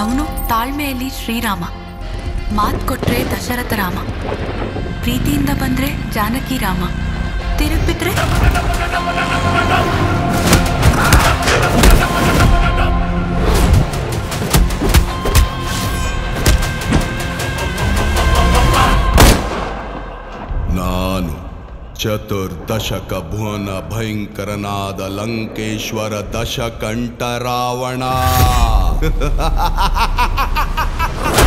ಅವನು ತಾಳ್ಮೆಯಲ್ಲಿ ಶ್ರೀರಾಮ ಮಾತ್ ಕೊಟ್ರೆ ದಶರಥ ರಾಮ ಪ್ರೀತಿಯಿಂದ ಬಂದ್ರೆ ಜಾನಕಿ ರಾಮ ತಿರುಗ್ಬಿಟ್ರೆ ನಾನು ಚತುರ್ದಶಕ ಭುವನ ಭಯಂಕರನಾದ ಲಂಕೇಶ್ವರ ದಶಕಂಠ ರಾವಣ